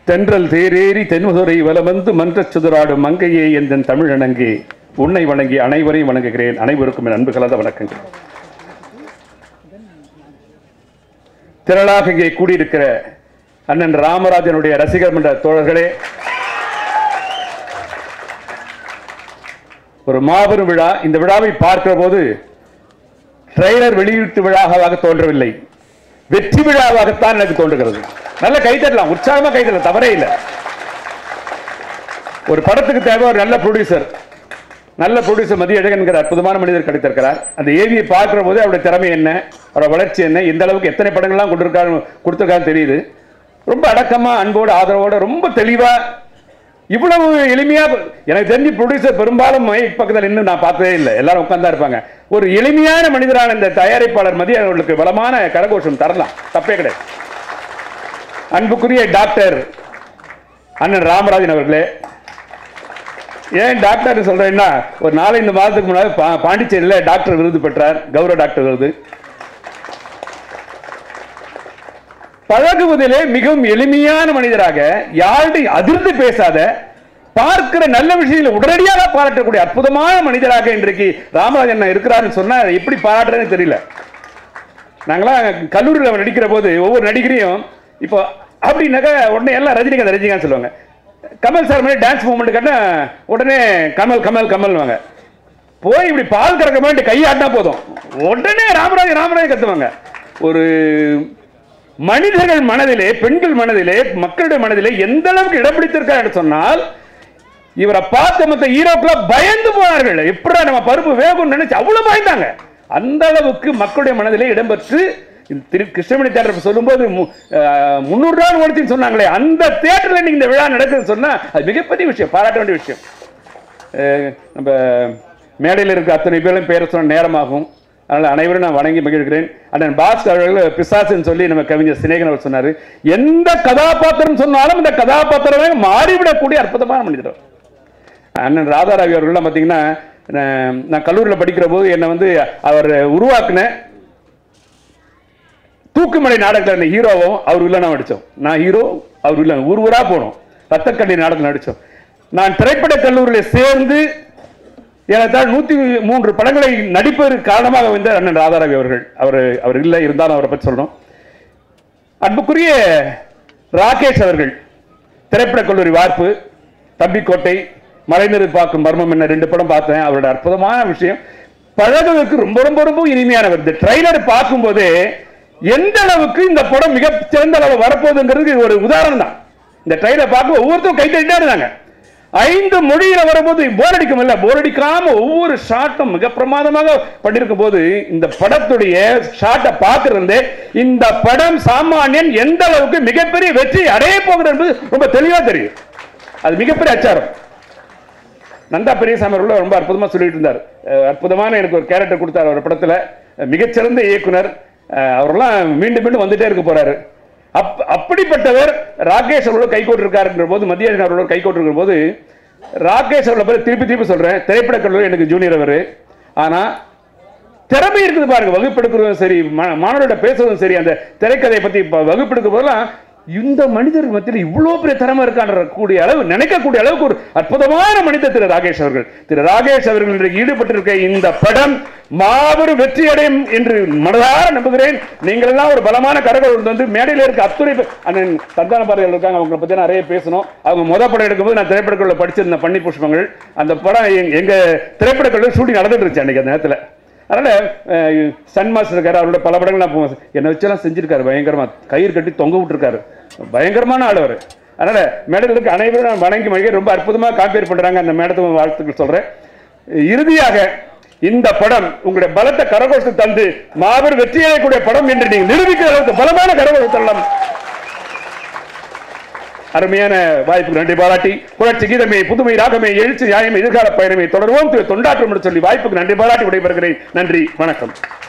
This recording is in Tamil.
தென்றல் தேரேறி தென்முதுரை வலமந்து மன்றச் சுதராடும் மங்கையே எந்தன் தமிழனங்கே உன்னை வணங்கி அனைவரையும் வணங்குகிறேன் அனைவருக்கும் என் அன்பு கலந்த வணக்கங்கள் திரளாக இங்கே கூடியிருக்கிற அண்ணன் ராமராஜனுடைய ரசிகர் மன்ற தோழர்களே ஒரு மாபெரும் விழா இந்த விழாவை பார்க்கிற போது ட்ரெய்லர் வெளியீட்டு விழாவாக தோன்றவில்லை வெற்றி விழாவாகத்தான் எனக்கு தோன்றுகிறது நல்ல கைத்தட்டலாம் உற்சாகமா கைத்தட்டலாம் தவறே இல்லை ஒரு படத்துக்கு தேவை ஒரு நல்ல ப்ரொடியூசர் நல்ல ப்ரொடியூசர் மதிய அழகன்கிற அற்புதமான மனிதர் கிடைத்திருக்கிறார் அந்த ஏவியை பார்க்கிற போது அவருடைய திறமை என்ன அவரோட வளர்ச்சி என்ன எந்த அளவுக்கு எத்தனை படங்கள்லாம் கொடுத்திருக்காரு கொடுத்திருக்காருன்னு தெரியுது ரொம்ப அடக்கமா அன்போடு ஆதரவோட ரொம்ப தெளிவா இவ்வளவு எளிமையா எனக்கு தெரிஞ்சு ப்ரொடியூசர் பெரும்பாலும் மைக் பக்கத்தில் இன்னும் நான் பார்த்ததே இல்லை எல்லாரும் உட்கார்ந்தா இருப்பாங்க ஒரு எளிமையான மனிதரான இந்த தயாரிப்பாளர் மதிய அவர்களுக்கு பலமான கரகோஷம் தரலாம் தப்பே கிடையாது அன்புக்குரிய டாக்டர் அண்ணன் ராமராஜன் அவர்களே ஏன் டாக்டர் சொல்றேன்னா ஒரு நாலஞ்சு மாதத்துக்கு முன்னாடி பா- பாண்டிச்சேரியில டாக்டர் விருது பெற்றார் கௌரவ டாக்டர் விருது பழகுவதிலே மிகவும் எளிமையான மனிதராக யாருடைய அதிர்ந்து பேசாத பார்க்கிற நல்ல விஷயங்களை உடனடியாக பாராட்டக்கூடிய அற்புதமான மனிதராக இன்றைக்கு ராமராஜன் இருக்கிறாருன்னு சொன்னா அதை எப்படி பாராட்டுறேன்னு தெரியல நாங்களாம் கல்லூரியில் நடிக்கிற போது ஒவ்வொரு நடிகரையும் இப்போ அப்படின்னாக்கா உடனே எல்லாம் ரஜினிகாந்த் ரஜினிகாந்த் சொல்லுவாங்க கமல் சார் மாதிரி டான்ஸ் மூமெண்ட் கட்டினா உடனே கமல் கமல் கமல் வாங்க போய் இப்படி பால் கறக்க மாதிரி கையாட்டினா போதும் உடனே ராமராஜ் ராமராஜ் கத்துவாங்க ஒரு மனிதர்கள் மனதிலே பெண்கள் மனதிலே மக்களுடைய மனதிலே எந்த அளவுக்கு இடம் பிடித்திருக்கார் என்று சொன்னால் இவரை பார்த்த மற்ற ஹீரோக்களை பயந்து போனார்கள் எப்படா நம்ம பருப்பு வேகும்னு நினைச்சு அவ்வளவு பயந்தாங்க அந்த அளவுக்கு மக்களுடைய மனதிலே இடம்பெற்று இந்த திரு கிருஷ்ணமணி தேட்டர் சொல்லும்போது மு- அஹ், முந்நூறு நாள் ஓடிச்சுன்னு சொன்னாங்களே அந்த தேட்டரில் இன்னைக்கு இந்த விழா நடக்குதுன்னு சொன்னா அது மிகப்பெரிய விஷயம் பாராட்ட வேண்டிய விஷயம் அஹ், நம்ம மேடையில் இருக்க அத்தனை பேரும் பேர சொன்ன நேரமாகும் அதனால் அனைவரும் நான் வணங்கி மகிழ்கிறேன் அண்ணன் பாஸ் அவர்கள் பிசாசுன்னு சொல்லி நம்ம கவிஞர் சிநேகன் அவர் சொன்னார் எந்த கதாபாத்திரம் சொன்னாலும் இந்த கதாபாத்திரமே மாறிவிடக்கூடிய அற்புதமான மனிதர் அவர். அண்ணன் ராதாராவி அவர்கள்லாம் பார்த்தீங்கன்னா நான் நான் கல்லூரியில் படிக்கிற போது என்னை வந்து அவர் உருவாக்குன தூக்குமலை நாடகத்தில் இருந்த ஹீரோவும் அவர் வில்லனா நடித்தோம் நான் ஹீரோ அவர் வில்லன் ஊர் ஊரா போனோம் ரத்தக்கண்ணி நாடகத்தில் நடித்தோம் நான் திரைப்பட கல்லூரியில் சேர்ந்து ஏறத்தாழ் நூத்தி மூன்று படங்களை நடிப்பதற்கு காரணமாக வந்த அண்ணன் ராதாராவி அவர்கள் அவர் அவர் இல்லை இருந்தாலும் அவரை பற்றி சொல்லணும் அன்புக்குரிய ராகேஷ் அவர்கள் திரைப்பட கல்லூரி வார்ப்பு தம்பிக்கோட்டை மலைநிறு பார்க்கும் மர்மம் என்ன ரெண்டு படம் பார்த்தேன் அவரோட அற்புதமான விஷயம் பழகுவதற்கு ரொம்ப ரொம்ப ரொம்ப இனிமையானவர் இந்த ட்ரைலர் பார்க்கும்போதே எந்த அளவுக்கு இந்த படம் மிக சிறந்த அளவு வரப்போகுதுங்கிறது ஒரு உதாரணம் தான் இந்த ட்ரைலர் பார்க்க ஒவ்வொருத்தரும் கை தட்டிட்டே இருந்தாங்க ஐந்து மொழியில வரும்போது போர் அடிக்கும் இல்ல போர் அடிக்காம ஒவ்வொரு ஷாட்டும் மிக பிரமாதமாக பண்ணிருக்கும் போது இந்த படத்துடைய ஷாட்டை பார்க்கிறது இந்த படம் சாமானியன் எந்த அளவுக்கு மிகப்பெரிய வெற்றி அடைய போகிறது என்பது ரொம்ப தெளிவா தெரியும் அது மிகப்பெரிய அச்சாரம் நந்தா பெரியசாமி அவர்கள் ரொம்ப அற்புதமா சொல்லிட்டு இருந்தார் அஹ் அற்புதமான எனக்கு ஒரு கேரக்டர் கொடுத்தார் ஒரு படத்துல அஹ் மிகச்சிறந்த இயக்குனர் அஹ் அவரெல்லாம் மீண்டும் மீண்டும் வந்துட்டே இருக்க போறாரு அப் அப்படிப்பட்டவர் ராகேஷ் அவர்களோட கை கோட்டிருக்காருன்ற போது மத்திய அரசு அவர்களோட கை கோட்டிருக்கிற போது ராகேஷ் அவர்களை பத்தி திருப்பி திருப்பி சொல்றேன் திரைப்பட கல்லூரி எனக்கு ஜூனியர் அவரு ஆனா திறமை இருக்குது பாருங்க வகுப்பெடுக்கிறதும் சரி மா- மாணவர்களோட பேசுறதும் சரி அந்த திரைக்கதையை பத்தி இப்ப வகுப்பெடுக்கும் போதெல்லாம் இந்த மனிதர் மத்தியில் இவ்வளவு பெரிய திறமை இருக்கான்ற கூடிய அளவு நினைக்கக்கூடிய அளவுக்கு ஒரு அற்புதமான மனிதர் திரு ராகேஷ் அவர்கள் திரு ராகேஷ் அவர்கள் இன்றைக்கு ஈடுபட்டிருக்க இந்த படம் மாபெரும் வெற்றி அடையும் என்று மனதார நம்புகிறேன் நீங்கள் எல்லாம் ஒரு பலமான கரகள் வந்து மேடையில் இருக்க அத்துறை பேர் அண்ணன் சந்தான பாரதிகள் இருக்காங்க அவங்களை பத்தி நிறைய பேசணும் அவங்க முத படம் எடுக்கும்போது நான் திரைப்படக்குள்ள படிச்சிருந்த பன்னி புஷ்பங்கள் அந்த படம் எங்க- எங்க திரைப்படக்குள்ள ஷூட்டிங் நடந்துட்டு இருந்துச்சு அன்னைக்கு அந்த நேரத்தில் அதனால அஹ், சன் மாஸ்டர் இருக்காரு அவரோட பல படங்கள் நான் போ- என்னை வச்செல்லாம் செஞ்சிருக்காரு பயங்கரமா கயிறு கட்டி தொங்க விட்டுருக்காரு பயங்கரமான ஆள் அவர் அதனால மேடத்தில் இருக்க அனைவரும் நான் வணங்கி மகிழ ரொம்ப அற்புதமா காம்பேர் பண்றாங்க அந்த மேடத்துக்கு வாழ்த்துக்கள் சொல்றேன் இறுதியாக இந்த படம் உங்களுடைய பலத்த கரகோஷத்தை தந்து மாபெரும் வெற்றி அடையக்கூடிய படம் என்று நீங்கள் நிரூபிக்கிற அளவுக்கு பலமான கரகோஷம் தரலாம் அருமையான வாய்ப்புக்கு நன்றி பாராட்டி புரட்சி கீதமே புதுமை ராகமே எழுச்சி நியாயமே எதிர்கால பயணமே தொடர்வோம் திரு தொண்டாற்றம் என்று சொல்லி வாய்ப்புக்கு நன்றி பாராட்டி விடைபெறுகிறேன் நன்றி வணக்கம்